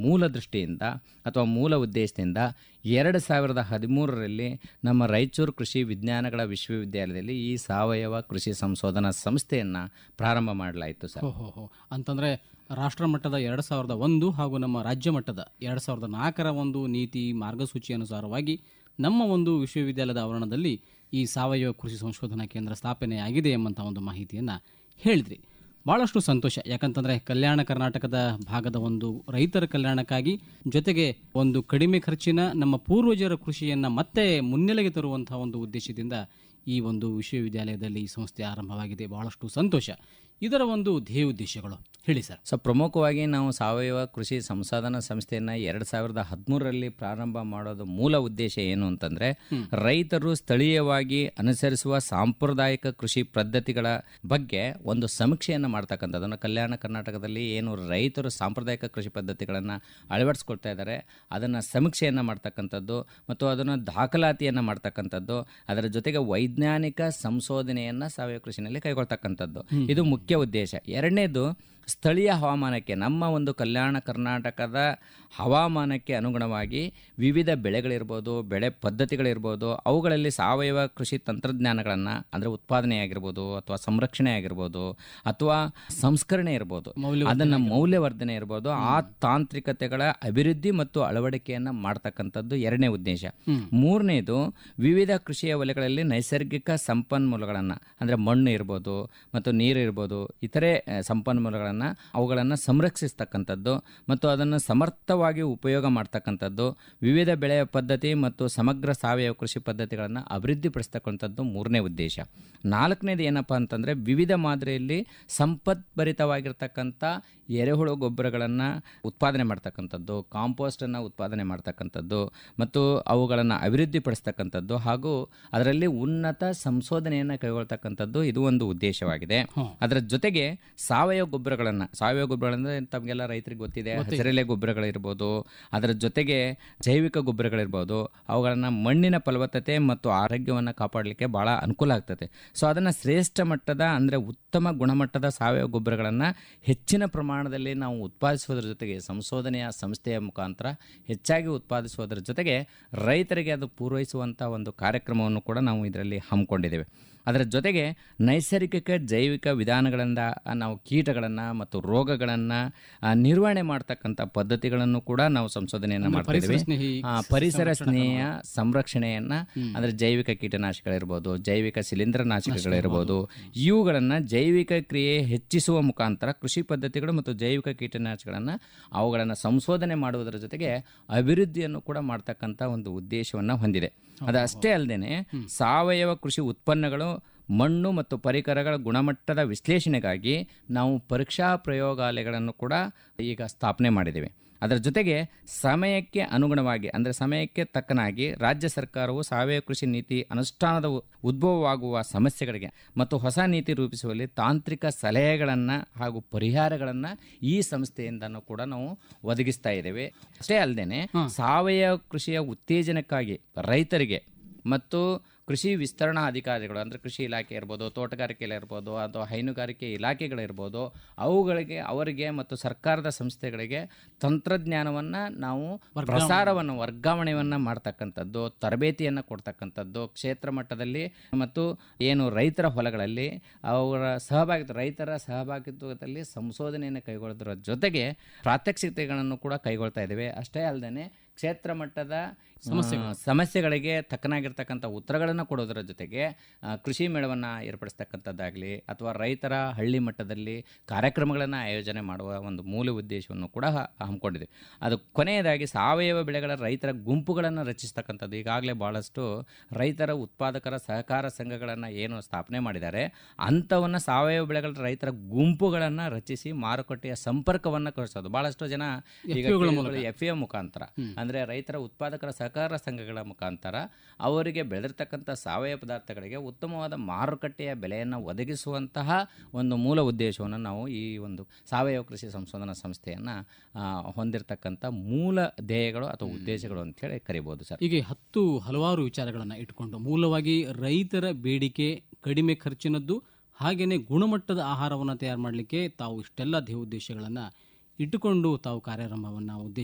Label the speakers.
Speaker 1: ಮೂಲ ದೃಷ್ಟಿಯಿಂದ ಅಥವಾ ಮೂಲ ಉದ್ದೇಶದಿಂದ ಎರಡು ಸಾವಿರದ ಹದಿಮೂರರಲ್ಲಿ ನಮ್ಮ ರಾಯಚೂರು ಕೃಷಿ ವಿಜ್ಞಾನಗಳ ವಿಶ್ವವಿದ್ಯಾಲಯದಲ್ಲಿ ಈ ಸಾವಯವ ಕೃಷಿ ಸಂಶೋಧನಾ ಸಂಸ್ಥೆಯನ್ನು ಪ್ರಾರಂಭ ಮಾಡಲಾಯಿತು ಸರ್
Speaker 2: ಹೋ ಹೋ ಹೋ ಅಂತಂದ್ರೆ ರಾಷ್ಟ್ರ ಮಟ್ಟದ ಎರಡು ಸಾವಿರದ ಒಂದು ಹಾಗೂ ನಮ್ಮ ರಾಜ್ಯ ಮಟ್ಟದ ಎರಡು ಸಾವಿರದ ನಾಲ್ಕರ ಒಂದು ನೀತಿ ಮಾರ್ಗಸೂಚಿ ಅನುಸಾರವಾಗಿ ನಮ್ಮ ಒಂದು ವಿಶ್ವವಿದ್ಯಾಲಯದ ಆವರಣದಲ್ಲಿ ಈ ಸಾವಯವ ಕೃಷಿ ಸಂಶೋಧನಾ ಕೇಂದ್ರ ಸ್ಥಾಪನೆಯಾಗಿದೆ ಎಂಬಂಥ ಒಂದು ಮಾಹಿತಿಯನ್ನು ಹೇಳಿದ್ರಿ ಭಾಳಷ್ಟು ಸಂತೋಷ ಯಾಕಂತಂದ್ರೆ ಕಲ್ಯಾಣ ಕರ್ನಾಟಕದ ಭಾಗದ ಒಂದು ರೈತರ ಕಲ್ಯಾಣಕ್ಕಾಗಿ ಜೊತೆಗೆ ಒಂದು ಕಡಿಮೆ ಖರ್ಚಿನ ನಮ್ಮ ಪೂರ್ವಜರ ಕೃಷಿಯನ್ನು ಮತ್ತೆ ಮುನ್ನೆಲೆಗೆ ತರುವಂತಹ ಒಂದು ಉದ್ದೇಶದಿಂದ ಈ ಒಂದು ವಿಶ್ವವಿದ್ಯಾಲಯದಲ್ಲಿ ಈ ಸಂಸ್ಥೆ ಆರಂಭವಾಗಿದೆ ಬಹಳಷ್ಟು ಸಂತೋಷ ಇದರ ಒಂದು ಧ್ಯೇಯ ಉದ್ದೇಶಗಳು ಹೇಳಿ ಸರ್
Speaker 1: ಸೊ ಪ್ರಮುಖವಾಗಿ ನಾವು ಸಾವಯವ ಕೃಷಿ ಸಂಶೋಧನಾ ಸಂಸ್ಥೆಯನ್ನು ಎರಡು ಸಾವಿರದ ಹದಿಮೂರರಲ್ಲಿ ಪ್ರಾರಂಭ ಮಾಡೋದು ಮೂಲ ಉದ್ದೇಶ ಏನು ಅಂತಂದ್ರೆ ರೈತರು ಸ್ಥಳೀಯವಾಗಿ ಅನುಸರಿಸುವ ಸಾಂಪ್ರದಾಯಿಕ ಕೃಷಿ ಪದ್ಧತಿಗಳ ಬಗ್ಗೆ ಒಂದು ಸಮೀಕ್ಷೆಯನ್ನು ಮಾಡ್ತಕ್ಕಂಥದ್ದನ್ನು ಕಲ್ಯಾಣ ಕರ್ನಾಟಕದಲ್ಲಿ ಏನು ರೈತರು ಸಾಂಪ್ರದಾಯಿಕ ಕೃಷಿ ಪದ್ಧತಿಗಳನ್ನು ಅಳವಡಿಸ್ಕೊಳ್ತಾ ಇದ್ದಾರೆ ಅದನ್ನು ಸಮೀಕ್ಷೆಯನ್ನು ಮಾಡ್ತಕ್ಕಂಥದ್ದು ಮತ್ತು ಅದನ್ನು ದಾಖಲಾತಿಯನ್ನು ಮಾಡ್ತಕ್ಕಂಥದ್ದು ಅದರ ಜೊತೆಗೆ ವೈಜ್ಞಾನಿಕ ಸಂಶೋಧನೆಯನ್ನು ಸಾವಯವ ಕೃಷಿನಲ್ಲಿ ಕೈಗೊಳ್ತಕ್ಕಂಥದ್ದು ಇದು ಮುಖ್ಯ ಉದ್ದೇಶ ಎರಡನೇದು ಸ್ಥಳೀಯ ಹವಾಮಾನಕ್ಕೆ ನಮ್ಮ ಒಂದು ಕಲ್ಯಾಣ ಕರ್ನಾಟಕದ ಹವಾಮಾನಕ್ಕೆ ಅನುಗುಣವಾಗಿ ವಿವಿಧ ಬೆಳೆಗಳಿರ್ಬೋದು ಬೆಳೆ ಪದ್ಧತಿಗಳಿರ್ಬೋದು ಅವುಗಳಲ್ಲಿ ಸಾವಯವ ಕೃಷಿ ತಂತ್ರಜ್ಞಾನಗಳನ್ನು ಅಂದರೆ ಉತ್ಪಾದನೆ ಆಗಿರ್ಬೋದು ಅಥವಾ ಸಂರಕ್ಷಣೆ ಆಗಿರ್ಬೋದು ಅಥವಾ ಸಂಸ್ಕರಣೆ ಇರ್ಬೋದು ಅದನ್ನು ಮೌಲ್ಯವರ್ಧನೆ ಇರ್ಬೋದು ಆ ತಾಂತ್ರಿಕತೆಗಳ ಅಭಿವೃದ್ಧಿ ಮತ್ತು ಅಳವಡಿಕೆಯನ್ನು ಮಾಡ್ತಕ್ಕಂಥದ್ದು ಎರಡನೇ ಉದ್ದೇಶ ಮೂರನೇದು ವಿವಿಧ ಕೃಷಿಯ ವಲಯಗಳಲ್ಲಿ ನೈಸರ್ಗಿಕ ಸಂಪನ್ಮೂಲಗಳನ್ನು ಅಂದರೆ ಮಣ್ಣು ಇರ್ಬೋದು ಮತ್ತು ನೀರು ಇರ್ಬೋದು ಇತರೆ ಆ, ಸಂಪನ್ಮೂಲಗಳನ್ನು ಅವುಗಳನ್ನು ಸಂರಕ್ಷಿಸ್ತಕ್ಕಂಥದ್ದು ಮತ್ತು ಅದನ್ನು ಸಮರ್ಥವಾಗಿ ಉಪಯೋಗ ಮಾಡ್ತಕ್ಕಂಥದ್ದು ವಿವಿಧ ಬೆಳೆಯ ಪದ್ಧತಿ ಮತ್ತು ಸಮಗ್ರ ಸಾವಯವ ಕೃಷಿ ಪದ್ಧತಿಗಳನ್ನು ಅಭಿವೃದ್ಧಿಪಡಿಸ್ತಕ್ಕಂಥದ್ದು ಮೂರನೇ ಉದ್ದೇಶ ನಾಲ್ಕನೇದು ಏನಪ್ಪ ಅಂತಂದರೆ ವಿವಿಧ ಮಾದರಿಯಲ್ಲಿ ಸಂಪತ್ಭರಿತವಾಗಿರ್ತಕ್ಕಂಥ ಎರೆಹುಳು ಗೊಬ್ಬರಗಳನ್ನು ಉತ್ಪಾದನೆ ಮಾಡ್ತಕ್ಕಂಥದ್ದು ಕಾಂಪೋಸ್ಟನ್ನು ಉತ್ಪಾದನೆ ಮಾಡ್ತಕ್ಕಂಥದ್ದು ಮತ್ತು ಅವುಗಳನ್ನು ಅಭಿವೃದ್ಧಿಪಡಿಸ್ತಕ್ಕಂಥದ್ದು ಹಾಗೂ ಅದರಲ್ಲಿ ಉನ್ನತ ಸಂಶೋಧನೆಯನ್ನು ಕೈಗೊಳ್ತಕ್ಕಂಥದ್ದು ಇದು ಒಂದು ಉದ್ದೇಶವಾಗಿದೆ ಅದರ ಜೊತೆಗೆ ಸಾವಯವ ಗೊಬ್ಬರಗಳನ್ನು ಸಾವಯವ ಗೊಬ್ಬರಗಳಂದ್ರೆ ತಮಗೆಲ್ಲ ರೈತರಿಗೆ ಗೊತ್ತಿದೆ ಹಸಿರೆಲೆ ಗೊಬ್ಬರಗಳಿರ್ಬೋದು ಅದರ ಜೊತೆಗೆ ಜೈವಿಕ ಗೊಬ್ಬರಗಳಿರ್ಬೋದು ಅವುಗಳನ್ನು ಮಣ್ಣಿನ ಫಲವತ್ತತೆ ಮತ್ತು ಆರೋಗ್ಯವನ್ನು ಕಾಪಾಡಲಿಕ್ಕೆ ಭಾಳ ಅನುಕೂಲ ಆಗ್ತದೆ ಸೊ ಅದನ್ನು ಶ್ರೇಷ್ಠ ಮಟ್ಟದ ಅಂದರೆ ಉತ್ತಮ ಗುಣಮಟ್ಟದ ಸಾವಯವ ಗೊಬ್ಬರಗಳನ್ನು ಹೆಚ್ಚಿನ ಪ್ರಮಾಣದಲ್ಲಿ ನಾವು ಉತ್ಪಾದಿಸುವುದರ ಜೊತೆಗೆ ಸಂಶೋಧನೆಯ ಸಂಸ್ಥೆಯ ಮುಖಾಂತರ ಹೆಚ್ಚಾಗಿ ಉತ್ಪಾದಿಸುವುದರ ಜೊತೆಗೆ ರೈತರಿಗೆ ಅದು ಪೂರೈಸುವಂಥ ಒಂದು ಕಾರ್ಯಕ್ರಮವನ್ನು ಕೂಡ ನಾವು ಇದರಲ್ಲಿ ಹಮ್ಮಿಕೊಂಡಿದ್ದೇವೆ ಅದರ ಜೊತೆಗೆ ನೈಸರ್ಗಿಕ ಜೈವಿಕ ವಿಧಾನಗಳಿಂದ ನಾವು ಕೀಟಗಳನ್ನು ಮತ್ತು ರೋಗಗಳನ್ನು ನಿರ್ವಹಣೆ ಮಾಡ್ತಕ್ಕಂಥ ಪದ್ಧತಿಗಳನ್ನು ಕೂಡ ನಾವು ಸಂಶೋಧನೆಯನ್ನು ಮಾಡ್ತಾ ಇದ್ದೀವಿ
Speaker 2: ಪರಿಸರ ಸ್ನೇಹಿ
Speaker 1: ಆ, ಪರಿಸರ ಸ್ನೇಹ ಸಂರಕ್ಷಣೆಯನ್ನ ಅಂದ್ರೆ ಜೈವಿಕ ಕೀಟನಾಶಕಗಳಿರ್ಬೋದು ಜೈವಿಕ ಶಿಲೀಂಧ್ರನಾಶಕಗಳಿರ್ಬೋದು ಇವುಗಳನ್ನು ಜೈವಿಕ ಕ್ರಿಯೆ ಹೆಚ್ಚಿಸುವ ಮುಖಾಂತರ ಕೃಷಿ ಪದ್ಧತಿಗಳು ಮತ್ತು ಜೈವಿಕ ಕೀಟನಾಶಕಗಳನ್ನು ಅವುಗಳನ್ನು ಸಂಶೋಧನೆ ಮಾಡುವುದರ ಜೊತೆಗೆ ಅಭಿವೃದ್ಧಿಯನ್ನು ಕೂಡ ಮಾಡ್ತಕ್ಕಂಥ ಒಂದು ಉದ್ದೇಶವನ್ನು ಹೊಂದಿದೆ ಅದಷ್ಟೇ ಅಲ್ಲದೆ ಸಾವಯವ ಕೃಷಿ ಉತ್ಪನ್ನಗಳು ಮಣ್ಣು ಮತ್ತು ಪರಿಕರಗಳ ಗುಣಮಟ್ಟದ ವಿಶ್ಲೇಷಣೆಗಾಗಿ ನಾವು ಪರೀಕ್ಷಾ ಪ್ರಯೋಗಾಲಯಗಳನ್ನು ಕೂಡ ಈಗ ಸ್ಥಾಪನೆ ಮಾಡಿದ್ದೇವೆ ಅದರ ಜೊತೆಗೆ ಸಮಯಕ್ಕೆ ಅನುಗುಣವಾಗಿ ಅಂದರೆ ಸಮಯಕ್ಕೆ ತಕ್ಕನಾಗಿ ರಾಜ್ಯ ಸರ್ಕಾರವು ಸಾವಯವ ಕೃಷಿ ನೀತಿ ಅನುಷ್ಠಾನದ ಉ- ಉದ್ಭವವಾಗುವ ಸಮಸ್ಯೆಗಳಿಗೆ ಮತ್ತು ಹೊಸ ನೀತಿ ರೂಪಿಸುವಲ್ಲಿ ತಾಂತ್ರಿಕ ಸಲಹೆಗಳನ್ನು ಹಾಗೂ ಪರಿಹಾರಗಳನ್ನು ಈ ಸಂಸ್ಥೆಯಿಂದನೂ ಕೂಡ ನಾವು ಒದಗಿಸ್ತಾ ಇದ್ದೇವೆ ಅಷ್ಟೇ ಅಲ್ಲದೆ ಸಾವಯವ ಕೃಷಿಯ ಉತ್ತೇಜನಕ್ಕಾಗಿ ರೈತರಿಗೆ ಮತ್ತು ಕೃಷಿ ವಿಸ್ತರಣಾ ಅಧಿಕಾರಿಗಳು ಅಂದರೆ ಕೃಷಿ ಇಲಾಖೆ ಇರ್ಬೋದು ತೋಟಗಾರಿಕೆ ಇರ್ಬೋದು ಅಥವಾ ಹೈನುಗಾರಿಕೆ ಇಲಾಖೆಗಳಿರ್ಬೋದು ಅವುಗಳಿಗೆ ಅವರಿಗೆ ಮತ್ತು ಸರ್ಕಾರದ ಸಂಸ್ಥೆಗಳಿಗೆ ತಂತ್ರಜ್ಞಾನವನ್ನು ನಾವು ಪ್ರಸಾರವನ್ನು ವರ್ಗಾವಣೆಯನ್ನು ಮಾಡ್ತಕ್ಕಂಥದ್ದು ತರಬೇತಿಯನ್ನು ಕೊಡ್ತಕ್ಕಂಥದ್ದು ಕ್ಷೇತ್ರ ಮಟ್ಟದಲ್ಲಿ ಮತ್ತು ಏನು ರೈತರ ಹೊಲಗಳಲ್ಲಿ ಅವರ ಸಹಭಾಗಿತ್ವ ರೈತರ ಸಹಭಾಗಿತ್ವದಲ್ಲಿ ಸಂಶೋಧನೆಯನ್ನು ಕೈಗೊಳ್ಳೋದ್ರ ಜೊತೆಗೆ ಪ್ರಾತ್ಯಕ್ಷಿತೆಗಳನ್ನು ಕೂಡ ಕೈಗೊಳ್ತಾ ಇದ್ದೇವೆ ಅಷ್ಟೇ ಅಲ್ಲದೆ ಕ್ಷೇತ್ರ ಮಟ್ಟದ ಆ, ಸಮಸ್ಯೆಗಳಿಗೆ ತಕ್ಕನಾಗಿರ್ತಕ್ಕಂಥ ಉತ್ತರಗಳನ್ನು ಕೊಡೋದರ ಜೊತೆಗೆ ಆ, ಕೃಷಿ ಮೇಳವನ್ನು ಏರ್ಪಡಿಸ್ತಕ್ಕಂಥದ್ದಾಗಲಿ ಅಥವಾ ರೈತರ ಹಳ್ಳಿ ಮಟ್ಟದಲ್ಲಿ ಕಾರ್ಯಕ್ರಮಗಳನ್ನು ಆಯೋಜನೆ ಮಾಡುವ ಒಂದು ಮೂಲ ಉದ್ದೇಶವನ್ನು ಕೂಡ ಹ- ಹಮ್ಮಿಕೊಂಡಿದೆ ಅದು ಕೊನೆಯದಾಗಿ ಸಾವಯವ ಬೆಳೆಗಳ ರೈತರ ಗುಂಪುಗಳನ್ನು ರಚಿಸ್ತಕ್ಕಂಥದ್ದು ಈಗಾಗಲೇ ಭಾಳಷ್ಟು ರೈತರ ಉತ್ಪಾದಕರ ಸಹಕಾರ ಸಂಘಗಳನ್ನು ಏನು ಸ್ಥಾಪನೆ ಮಾಡಿದ್ದಾರೆ ಅಂಥವನ್ನು ಸಾವಯವ ಬೆಳೆಗಳ ರೈತರ ಗುಂಪುಗಳನ್ನು ರಚಿಸಿ ಮಾರುಕಟ್ಟೆಯ ಸಂಪರ್ಕವನ್ನು ಕಳಿಸೋದು ಭಾಳಷ್ಟು ಜನ ಈಗ ಎಫ್ ಎ ಮುಖಾಂತರ ಅಂದರೆ ರೈತರ ಉತ್ಪಾದಕರ ಸಹಕಾರ ಸಂಘಗಳ ಮುಖಾಂತರ ಅವರಿಗೆ ಬೆಳೆದಿರ್ತಕ್ಕಂಥ ಸಾವಯವ ಪದಾರ್ಥಗಳಿಗೆ ಉತ್ತಮವಾದ ಮಾರುಕಟ್ಟೆಯ ಬೆಲೆಯನ್ನು ಒದಗಿಸುವಂತಹ ಒಂದು ಮೂಲ ಉದ್ದೇಶವನ್ನು ನಾವು ಈ ಒಂದು ಸಾವಯವ ಕೃಷಿ ಸಂಶೋಧನಾ ಸಂಸ್ಥೆಯನ್ನು ಹೊಂದಿರತಕ್ಕಂಥ ಮೂಲ ಧ್ಯೇಯಗಳು ಅಥವಾ ಉದ್ದೇಶಗಳು ಅಂತೇಳಿ ಕರಿಬೋದು ಸರ್
Speaker 2: ಹೀಗೆ ಹತ್ತು ಹಲವಾರು ವಿಚಾರಗಳನ್ನು ಇಟ್ಕೊಂಡು ಮೂಲವಾಗಿ ರೈತರ ಬೇಡಿಕೆ ಕಡಿಮೆ ಖರ್ಚಿನದ್ದು ಹಾಗೆಯೇ ಗುಣಮಟ್ಟದ ಆಹಾರವನ್ನು ತಯಾರು ಮಾಡಲಿಕ್ಕೆ ತಾವು ಇಷ್ಟೆಲ್ಲ ಧ್ಯೇಯೋದ್ದೇಶಗಳನ್ನು ಇಟ್ಟುಕೊಂಡು ತಾವು ಕಾರ್ಯಾರಂಭವನ್ನು ಉದ್ದೇಶ